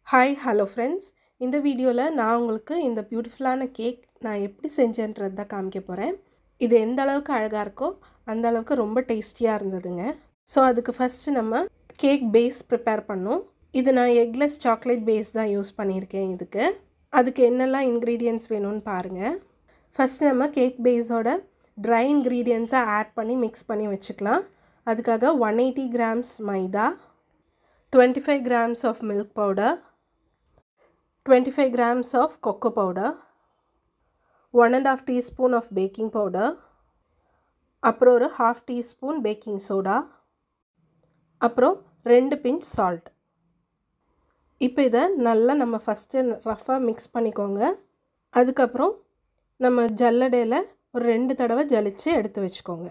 hi hello friends இந்த வீடியோவில் நான் உங்களுக்கு இந்த பியூட்டிஃபுல்லான கேக் நான் எப்படி செஞ்சேன்றது தான் காமிக்க போகிறேன் இது எந்த அளவுக்கு அழகாக இருக்கோ அந்த அளவுக்கு ரொம்ப டேஸ்டியாக இருந்ததுங்க ஸோ அதுக்கு ஃபஸ்ட்டு நம்ம கேக் பேஸ் ப்ரிப்பேர் பண்ணோம் இது நான் எக்லெஸ் சாக்லேட் பேஸ் தான் யூஸ் பண்ணியிருக்கேன் இதுக்கு அதுக்கு என்னெல்லாம் இன்க்ரீடியன்ட்ஸ் வேணும்னு பாருங்கள் ஃபஸ்ட்டு நம்ம கேக் பேஸோட ட்ரை இன்க்ரீடியன்ஸை ஆட் பண்ணி மிக்ஸ் பண்ணி வச்சுக்கலாம் அதுக்காக one eighty grams maida twenty five grams of milk powder twenty five grams of cocoa powder one and half teaspoon of baking powder அப்புறம் ஒரு ஹாஃப் டீஸ்பூன் பேக்கிங் சோடா அப்புறம் ரெண்டு பிஞ்ச் சால்ட் இப்போ இதை நல்லா நம்ம ஃபஸ்ட்டு ரஃபாக மிக்ஸ் பண்ணிக்கோங்க அதுக்கப்புறம் நம்ம ஜல்லடையில் ஒரு ரெண்டு தடவை ஜலிச்சு எடுத்து வச்சுக்கோங்க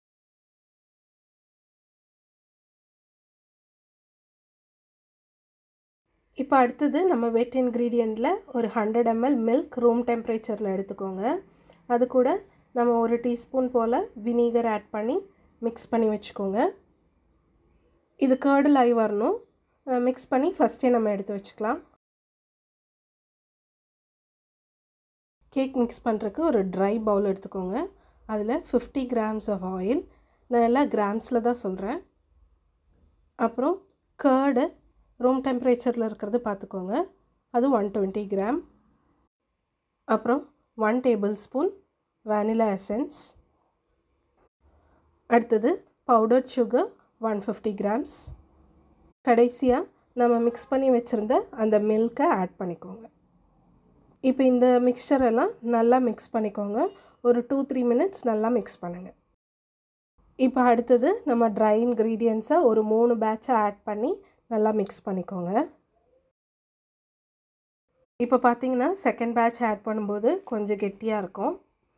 இப்போ அடுத்தது நம்ம வெட் இன்க்ரீடியண்ட்டில் ஒரு ஹண்ட்ரட் எம்எல் மில்க் ரூம் டெம்பரேச்சரில் எடுத்துக்கோங்க அது கூட நம்ம ஒரு டீஸ்பூன் போல் வினீகர் ஆட் பண்ணி மிக்ஸ் பண்ணி வச்சுக்கோங்க இது கேர்டில் ஆகி வரணும் மிக்ஸ் பண்ணி ஃபஸ்ட்டே நம்ம எடுத்து வச்சுக்கலாம் கேக் மிக்ஸ் பண்ணுறதுக்கு ஒரு ட்ரை பவுல் எடுத்துக்கோங்க அதில் ஃபிஃப்டி கிராம்ஸ் ஆஃப் ஆயில் நான் எல்லாம் கிராம்ஸில் தான் சொல்கிறேன் அப்புறம் கேர்டு ரூம் டெம்பரேச்சரில் இருக்கிறது பார்த்துக்கோங்க அது ஒன் டுவெண்ட்டி கிராம் அப்புறம் one tablespoon vanilla essence அடுத்தது powdered sugar one fifty grams கடைசியாக நம்ம மிக்ஸ் பண்ணி வச்சுருந்த அந்த மில்கை ஆட் பண்ணிக்கோங்க இப்போ இந்த மிக்சர் எல்லாம் நல்லா மிக்ஸ் பண்ணிக்கோங்க ஒரு டூ த்ரீ மினிட்ஸ் நல்லா மிக்ஸ் பண்ணுங்கள் இப்போ அடுத்தது நம்ம ட்ரை இன்க்ரீடியன்ஸை ஒரு மூணு பேட்சை ஆட் பண்ணி நல்லா மிக்ஸ் பண்ணிக்கோங்க இப்போ பார்த்தீங்கன்னா செகண்ட் பேட்ச் ஆட் பண்ணும்போது கொஞ்சம் கெட்டியாக இருக்கும்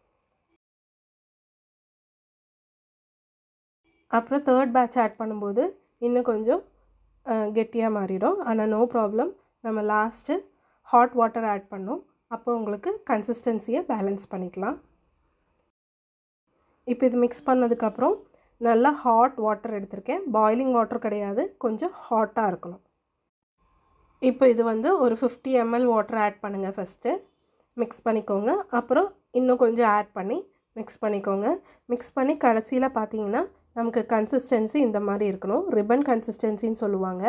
அப்புறம் தேர்ட் பேட்ச் ஆட் பண்ணும்போது இன்னும் கொஞ்சம் கெட்டியாக மாறிடும் ஆனால் நோ ப்ராப்ளம் நம்ம லாஸ்ட்டு ஹாட் வாட்டர் ஆட் பண்ணோம் அப்போ உங்களுக்கு கன்சிஸ்டன்சியை பேலன்ஸ் பண்ணிக்கலாம் இப்போ இது மிக்ஸ் பண்ணதுக்கப்புறம் நல்லா ஹாட் வாட்டர் எடுத்திருக்கேன் பாய்லிங் வாட்டர் கிடையாது கொஞ்சம் ஹாட்டாக இருக்கணும் இப்போ இது வந்து ஒரு ஃபிஃப்டி எம்எல் வாட்டர் ஆட் பண்ணுங்கள் ஃபஸ்ட்டு மிக்ஸ் பண்ணிக்கோங்க அப்புறம் இன்னும் கொஞ்சம் ஆட் பண்ணி மிக்ஸ் பண்ணிக்கோங்க மிக்ஸ் பண்ணி கடைசியில் பார்த்தீங்கன்னா நமக்கு கன்சிஸ்டன்சி இந்த மாதிரி இருக்கணும் ரிப்பன் கன்சிஸ்டன்சின்னு சொல்லுவாங்க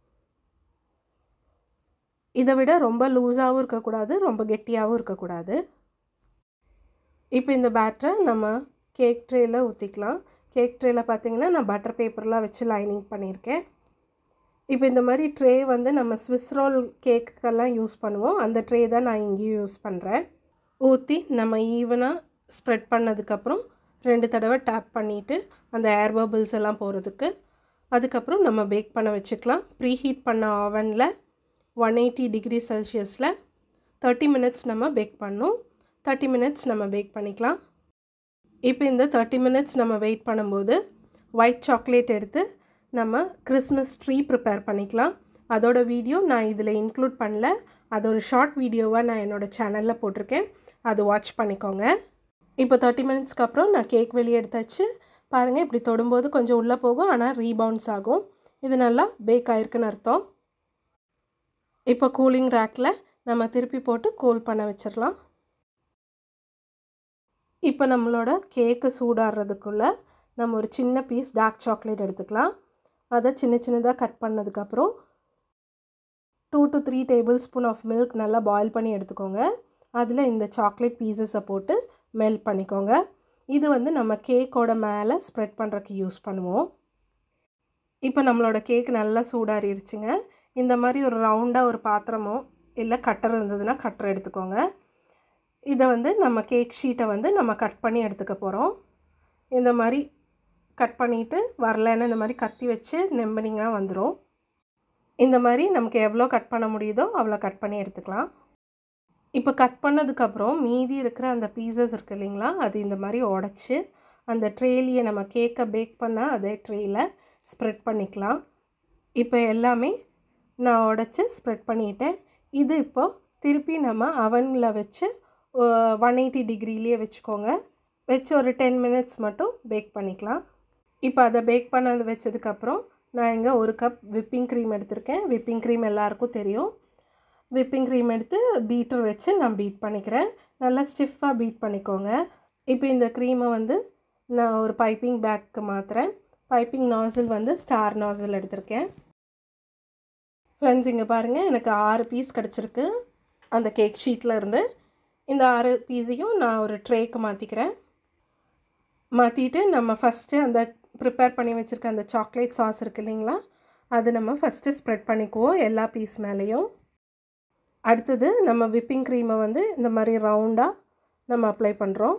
இதை விட ரொம்ப லூஸாகவும் இருக்கக்கூடாது ரொம்ப கெட்டியாகவும் இருக்கக்கூடாது இப்போ இந்த பேட்டரை நம்ம கேக் ட்ரேயில் ஊற்றிக்கலாம் கேக் ட்ரேயில் பார்த்தீங்கன்னா நான் பட்டர் பேப்பர்லாம் வச்சு லைனிங் பண்ணியிருக்கேன் இப்போ இந்த மாதிரி ட்ரே வந்து நம்ம ஸ்விஸ் ரோல் கேக்குக்கெல்லாம் யூஸ் பண்ணுவோம் அந்த ட்ரே தான் நான் இங்கேயும் யூஸ் பண்ணுறேன் ஊற்றி நம்ம ஈவனாக ஸ்ப்ரெட் பண்ணதுக்கப்புறம் ரெண்டு தடவை டேப் பண்ணிவிட்டு அந்த ஏர் பபிள்ஸ் எல்லாம் போகிறதுக்கு அதுக்கப்புறம் நம்ம பேக் பண்ண வச்சுக்கலாம் ப்ரீ ஹீட் பண்ண ஓவனில் ஒன் எயிட்டி டிகிரி செல்சியஸில் தேர்ட்டி மினிட்ஸ் நம்ம பேக் பண்ணோம் தேர்ட்டி மினிட்ஸ் நம்ம பேக் பண்ணிக்கலாம் இப்போ இந்த தேர்ட்டி மினிட்ஸ் நம்ம வெயிட் பண்ணும்போது ஒயிட் சாக்லேட் எடுத்து நம்ம கிறிஸ்மஸ் ட்ரீ ப்ரிப்பேர் பண்ணிக்கலாம் அதோட வீடியோ நான் இதில் இன்க்ளூட் பண்ணல அது ஒரு ஷார்ட் வீடியோவாக நான் என்னோடய சேனலில் போட்டிருக்கேன் அது வாட்ச் பண்ணிக்கோங்க இப்போ தேர்ட்டி மினிட்ஸ்க்கு அப்புறம் நான் கேக் வெளியே எடுத்தாச்சு பாருங்கள் இப்படி தொடும்போது கொஞ்சம் உள்ளே போகும் ஆனால் ரீபவுன்ஸ் ஆகும் இது நல்லா பேக் ஆயிருக்குன்னு அர்த்தம் இப்போ கூலிங் ரேக்கில் நம்ம திருப்பி போட்டு கூல் பண்ண வச்சிடலாம் இப்போ நம்மளோட கேக்கு சூடாடுறதுக்குள்ளே நம்ம ஒரு சின்ன பீஸ் டார்க் சாக்லேட் எடுத்துக்கலாம் அதை சின்ன சின்னதாக கட் பண்ணதுக்கப்புறம் two to three tablespoon of milk நல்லா பாயில் பண்ணி எடுத்துக்கோங்க அதில் இந்த சாக்லேட் பீசஸை போட்டு மெல்ட் பண்ணிக்கோங்க இது வந்து நம்ம கேக்கோட மேலே ஸ்ப்ரெட் பண்ணுறதுக்கு யூஸ் பண்ணுவோம் இப்போ நம்மளோட கேக் நல்லா சூடாறிடுச்சுங்க இந்த மாதிரி ஒரு ரவுண்டாக ஒரு பாத்திரமோ இல்லை கட்டர் இருந்ததுன்னா கட்டர் எடுத்துக்கோங்க இதை வந்து நம்ம கேக் ஷீட்டை வந்து நம்ம கட் பண்ணி எடுத்துக்க போகிறோம் இந்த மாதிரி கட் பண்ணிவிட்டு வரலன்னு இந்த மாதிரி கத்தி வச்சு நெம்பனிங்கன்னா வந்துடும் இந்த மாதிரி நமக்கு எவ்வளோ கட் பண்ண முடியுதோ அவ்வளோ கட் பண்ணி எடுத்துக்கலாம் இப்போ கட் பண்ணதுக்கப்புறம் மீதி இருக்கிற அந்த பீசஸ் இருக்குது இல்லைங்களா அது இந்த மாதிரி உடச்சி அந்த ட்ரேலியை நம்ம கேக்கை பேக் பண்ண அதே ட்ரேயில் ஸ்ப்ரெட் பண்ணிக்கலாம் இப்போ எல்லாமே நான் உடச்சி ஸ்ப்ரெட் பண்ணிட்டேன் இது இப்போது திருப்பி நம்ம அவனில் வச்சு ஒன் எயிட்டி டிகிரிலேயே வச்சுக்கோங்க வச்சு ஒரு டென் மினிட்ஸ் மட்டும் பேக் பண்ணிக்கலாம் இப்போ அதை பேக் பண்ணது வச்சதுக்கப்புறம் நான் இங்கே ஒரு கப் விப்பிங் க்ரீம் எடுத்திருக்கேன் விப்பிங் க்ரீம் எல்லாருக்கும் தெரியும் விப்பிங் க்ரீம் எடுத்து பீட்டர் வச்சு நான் பீட் பண்ணிக்கிறேன் நல்லா ஸ்டிஃபாக பீட் பண்ணிக்கோங்க இப்போ இந்த க்ரீமை வந்து நான் ஒரு பைப்பிங் பேக்கு மாற்றுறேன் பைப்பிங் நாசில் வந்து ஸ்டார் நாசில் எடுத்திருக்கேன் ஃப்ரெண்ட்ஸ் இங்கே பாருங்கள் எனக்கு ஆறு பீஸ் கிடச்சிருக்கு அந்த கேக் ஷீட்டில் இருந்து இந்த ஆறு பீஸையும் நான் ஒரு ட்ரேக்கு மாற்றிக்கிறேன் மாற்றிட்டு நம்ம ஃபஸ்ட்டு அந்த ப்ரிப்பேர் பண்ணி வச்சுருக்க அந்த சாக்லேட் சாஸ் இருக்குது இல்லைங்களா அது நம்ம ஃபஸ்ட்டு ஸ்ப்ரெட் பண்ணிக்குவோம் எல்லா பீஸ் மேலேயும் அடுத்தது நம்ம விப்பிங் க்ரீமை வந்து இந்த மாதிரி ரவுண்டாக நம்ம அப்ளை பண்ணுறோம்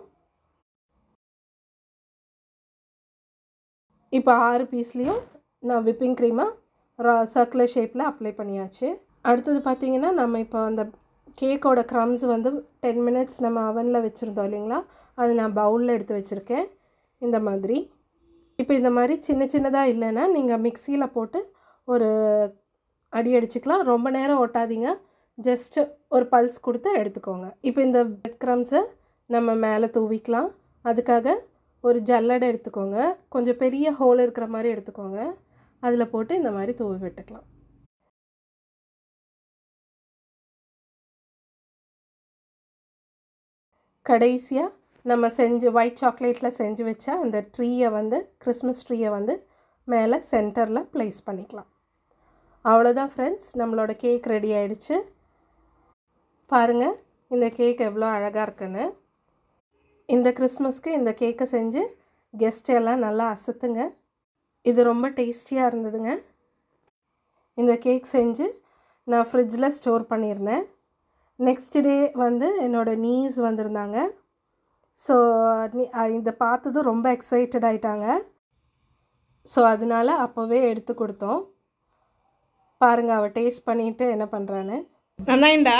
இப்போ ஆறு பீஸ்லேயும் நான் விப்பிங் க்ரீமை ரா சர்க்குலர் ஷேப்பில் அப்ளை பண்ணியாச்சு அடுத்தது பார்த்திங்கன்னா நம்ம இப்போ அந்த கேக்கோட க்ரம்ஸ் வந்து டென் மினிட்ஸ் நம்ம அவனில் வச்சுருந்தோம் இல்லைங்களா அது நான் பவுலில் எடுத்து வச்சுருக்கேன் இந்த மாதிரி இப்போ இந்த மாதிரி சின்ன சின்னதாக இல்லைன்னா நீங்கள் மிக்சியில் போட்டு ஒரு அடி அடிச்சுக்கலாம் ரொம்ப நேரம் ஓட்டாதீங்க ஜஸ்ட்டு ஒரு பல்ஸ் கொடுத்து எடுத்துக்கோங்க இப்போ இந்த பிரெட் க்ரம்ஸை நம்ம மேலே தூவிக்கலாம் அதுக்காக ஒரு ஜல்லடை எடுத்துக்கோங்க கொஞ்சம் பெரிய ஹோல் இருக்கிற மாதிரி எடுத்துக்கோங்க அதில் போட்டு இந்த மாதிரி தூவி விட்டுக்கலாம் கடைசியாக நம்ம செஞ்சு ஒயிட் சாக்லேட்டில் செஞ்சு வச்ச அந்த ட்ரீயை வந்து கிறிஸ்மஸ் ட்ரீயை வந்து மேலே சென்டரில் ப்ளேஸ் பண்ணிக்கலாம் அவ்வளோதான் ஃப்ரெண்ட்ஸ் நம்மளோட கேக் ரெடி ஆயிடுச்சு பாருங்கள் இந்த கேக் எவ்வளோ அழகாக இருக்குன்னு இந்த கிறிஸ்மஸ்க்கு இந்த கேக்கை செஞ்சு கெஸ்ட் எல்லாம் நல்லா அசத்துங்க இது ரொம்ப டேஸ்டியாக இருந்ததுங்க இந்த கேக் செஞ்சு நான் ஃப்ரிட்ஜில் ஸ்டோர் பண்ணியிருந்தேன் நெக்ஸ்ட் டே வந்து என்னோடய நீஸ் வந்திருந்தாங்க ஸோ இதை பார்த்ததும் ரொம்ப எக்ஸைட்டட் ஆயிட்டாங்க ஸோ அதனால அப்போவே எடுத்து கொடுத்தோம் பாருங்கள் அவள் டேஸ்ட் பண்ணிவிட்டு என்ன பண்ணுறான்னு நல்லாயிண்டா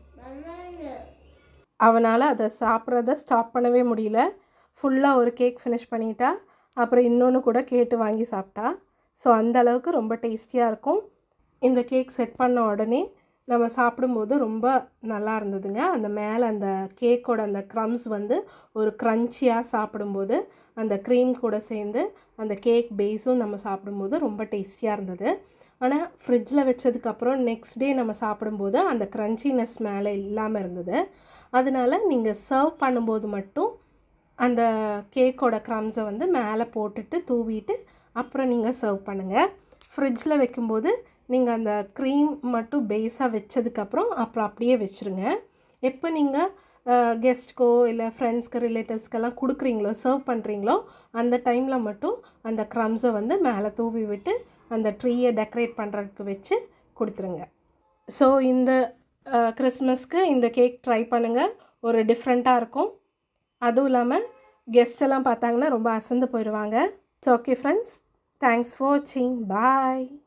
அவனால் அதை சாப்பிட்றத ஸ்டாப் பண்ணவே முடியல ஃபுல்லாக ஒரு கேக் ஃபினிஷ் பண்ணிட்டா அப்புறம் இன்னொன்று கூட கேட்டு வாங்கி சாப்பிட்டா ஸோ அந்த அளவுக்கு ரொம்ப டேஸ்டியாக இருக்கும் இந்த கேக் செட் பண்ண உடனே நம்ம சாப்பிடும்போது ரொம்ப நல்லா இருந்ததுங்க அந்த மேலே அந்த கேக்கோட அந்த க்ரம்ஸ் வந்து ஒரு க்ரன்ச்சியாக சாப்பிடும்போது அந்த க்ரீம் கூட சேர்ந்து அந்த கேக் பேஸும் நம்ம சாப்பிடும்போது ரொம்ப டேஸ்டியாக இருந்தது ஆனால் ஃப்ரிட்ஜில் வச்சதுக்கப்புறம் நெக்ஸ்ட் டே நம்ம சாப்பிடும்போது அந்த க்ரன்ச்சினஸ் மேலே இல்லாமல் இருந்தது அதனால் நீங்கள் சர்வ் பண்ணும்போது மட்டும் அந்த கேக்கோட க்ரம்ஸை வந்து மேலே போட்டுட்டு தூவிட்டு அப்புறம் நீங்கள் சர்வ் பண்ணுங்கள் ஃப்ரிட்ஜில் வைக்கும்போது நீங்கள் அந்த க்ரீம் மட்டும் பேஸாக வச்சதுக்கப்புறம் அப்புறம் அப்படியே வச்சுருங்க எப்போ நீங்கள் கெஸ்ட்க்கோ இல்லை ஃப்ரெண்ட்ஸ்க்கு ரிலேட்டிவ்ஸ்க்கெல்லாம் கொடுக்குறீங்களோ சர்வ் பண்ணுறீங்களோ அந்த டைமில் மட்டும் அந்த க்ரம்ஸை வந்து மேலே தூவி விட்டு அந்த ட்ரீயை டெக்கரேட் பண்ணுறதுக்கு வச்சு கொடுத்துருங்க ஸோ இந்த கிறிஸ்மஸ்க்கு இந்த கேக் ட்ரை பண்ணுங்கள் ஒரு டிஃப்ரெண்ட்டாக இருக்கும் அதுவும் இல்லாமல் கெஸ்ட் எல்லாம் பார்த்தாங்கன்னா ரொம்ப அசந்து போயிடுவாங்க so okay friends thanks for வாட்சிங் பாய்